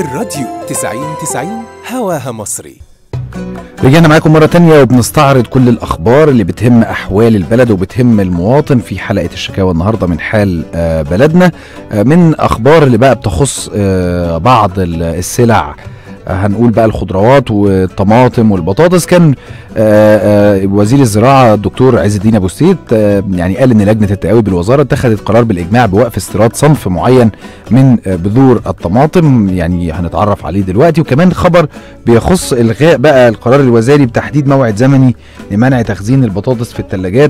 الراديو 90 90 هواها مصري رجعنا معاكم مرة تانية وبنستعرض كل الأخبار اللي بتهم أحوال البلد وبتهم المواطن في حلقة الشكاوى النهاردة من حال آه، بلدنا آه، من أخبار اللي بقى بتخص آه، بعض ال- السلع آه، هنقول بقى الخضروات والطماطم والبطاطس كان آه، آه، وزير الزراعة الدكتور عز الدين أبو السيد آه، يعني قال إن لجنة التقاوي بالوزارة اتخذت قرار بالإجماع بوقف استيراد صنف معين من آه، بذور الطماطم يعني هنتعرف عليه دلوقتي وكمان خبر بيخص الغاء بقى القرار الوزاري بتحديد موعد زمني لمنع تخزين البطاطس في الثلاجات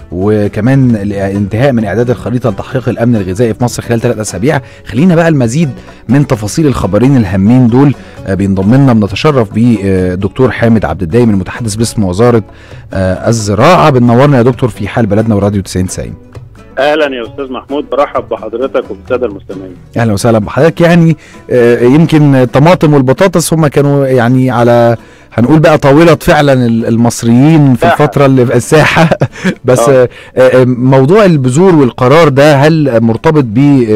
وكمان الانتهاء من اعداد الخريطه لتحقيق الامن الغذائي في مصر خلال ثلاث اسابيع خلينا بقى المزيد من تفاصيل الخبرين الهامين دول آه، بينضم لنا بنتشرف بالدكتور حامد عبد الدايم المتحدث باسم وزاره آه، الزراعه بنورنا يا دكتور في حال بلدنا وراديو 90 90 اهلا يا استاذ محمود برحب بحضرتك وبالساده المستمعين اهلا وسهلا بحضرتك يعني آه، يمكن الطماطم والبطاطس هم كانوا يعني على هنقول بقى طاولة فعلا ال- المصريين في ساحة. الفترة اللي في الساحة بس آه. آه، آه، موضوع البذور والقرار ده هل مرتبط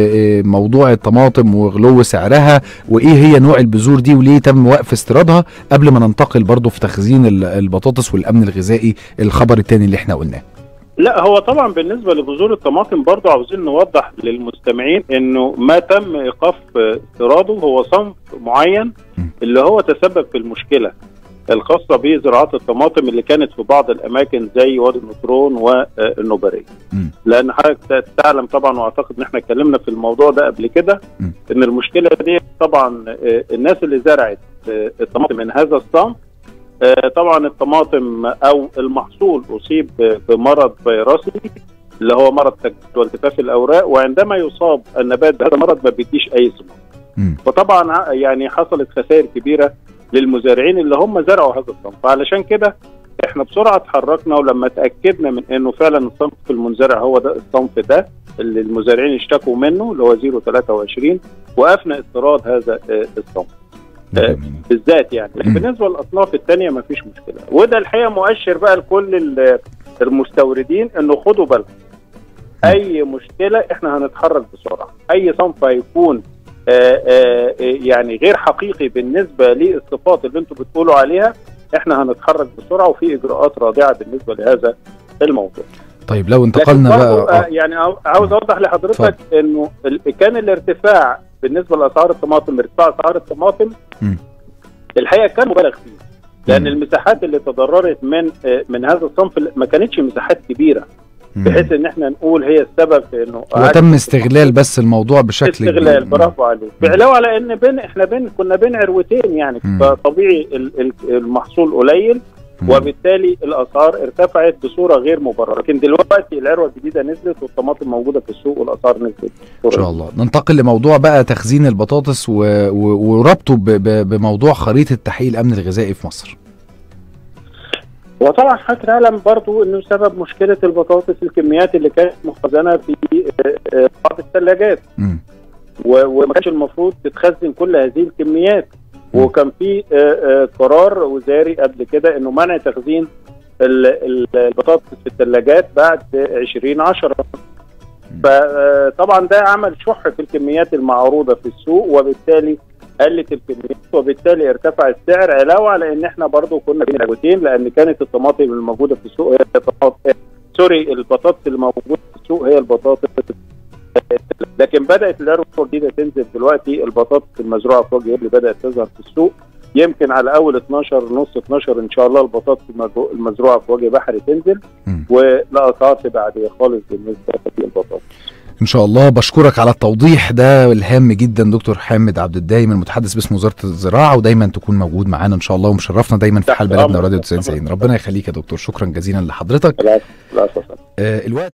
بموضوع الطماطم وغلو سعرها وايه هي نوع البذور دي وليه تم وقف استيرادها قبل ما ننتقل برضو في تخزين ال- البطاطس والامن الغذائي الخبر التاني اللي احنا قلناه لا هو طبعا بالنسبه لبذور الطماطم برضو عاوزين نوضح للمستمعين انه ما تم ايقاف استيراده هو صنف معين م. اللي هو تسبب في المشكله الخاصه بزراعات الطماطم اللي كانت في بعض الاماكن زي وادي النطرون والنوبريه م. لان حضرتك تعلم طبعا واعتقد ان احنا اتكلمنا في الموضوع ده قبل كده م. ان المشكله دي طبعا آه، الناس اللي زرعت آه، الطماطم من هذا الصنف آه، طبعا الطماطم او المحصول اصيب ب- بمرض فيروسي اللي هو مرض تجدد والتفاف الاوراق وعندما يصاب النبات بهذا المرض ما بيديش اي ثمار مم. فطبعا ع- يعني حصلت خسائر كبيره للمزارعين اللي هم زرعوا هذا الصنف فعلشان كده احنا بسرعه اتحركنا ولما تاكدنا من انه فعلا الصنف المنزرع هو ده الصنف ده اللي المزارعين اشتكوا منه اللي هو 023 وقفنا استيراد هذا آه، الصنف ده آه، جميل. بالذات يعني لكن مم. بالنسبه للاصناف الثانيه ما فيش مشكله وده الحقيقه مؤشر بقى لكل ال- المستوردين انه خدوا بالكم اي مشكله احنا هنتحرك بسرعه اي صنف هيكون آه، آه، يعني غير حقيقي بالنسبه للصفات اللي انتم بتقولوا عليها احنا هنتحرك بسرعه وفي اجراءات رادعه بالنسبه لهذا الموضوع طيب لو لكن انتقلنا برضو، بقى آه، يعني عاو- عاوز اوضح لحضرتك انه ال- كان الارتفاع بالنسبه لاسعار الطماطم ارتفاع اسعار الطماطم مم. الحقيقه كان مبالغ فيه لان مم. المساحات اللي تضررت من آه، من هذا الصنف ما كانتش مساحات كبيره مم. بحيث ان احنا نقول هي السبب في انه هو تم استغلال بس الموضوع بشكل استغلال كبير. برافو عليك بعلاوه على ان بين احنا بين كنا بين عروتين يعني مم. فطبيعي ال- ال- المحصول قليل مم. وبالتالي الاسعار ارتفعت بصوره غير مبرره لكن دلوقتي العروه الجديده نزلت والطماطم موجوده في السوق والاسعار نزلت ان شاء الله ننتقل لموضوع بقى تخزين البطاطس و... و... وربطه ب... ب... بموضوع خريطه تحقيق الامن الغذائي في مصر وطبعا حضرتك تعلم برضو انه سبب مشكله البطاطس الكميات اللي كانت مخزنه في آه، آه، بعض الثلاجات مم. و- وما كانش المفروض تتخزن كل هذه الكميات وكان في آه، آه، قرار وزاري قبل كده انه منع تخزين ال- ال- البطاطس في الثلاجات بعد 2010 فطبعا ده عمل شح في الكميات المعروضه في السوق وبالتالي قلت الكميات وبالتالي ارتفع السعر علاوه على ان احنا برضو كنا بين عجوتين لان كانت الطماطم الموجوده في السوق هي الطماطم سوري البطاطس اللي موجوده في السوق هي البطاطس لكن بدات العروه الجديده تنزل دلوقتي البطاطس المزروعه في وجه اللي بدات تظهر في السوق يمكن على اول 12 نص 12 ان شاء الله البطاطس المزرو- المزروعه في وجه بحري تنزل مم. والاسعار تبقى عاديه خالص بالنسبه للبطاطس ان شاء الله بشكرك على التوضيح ده الهام جدا دكتور حامد عبد الدايم المتحدث باسم وزاره الزراعه ودايما تكون موجود معانا ان شاء الله ومشرفنا دايما في تحت حال بلدنا أمرك. وراديو 90 ربنا يخليك يا دكتور شكرا جزيلا لحضرتك لا لا أساساً. آه الوقت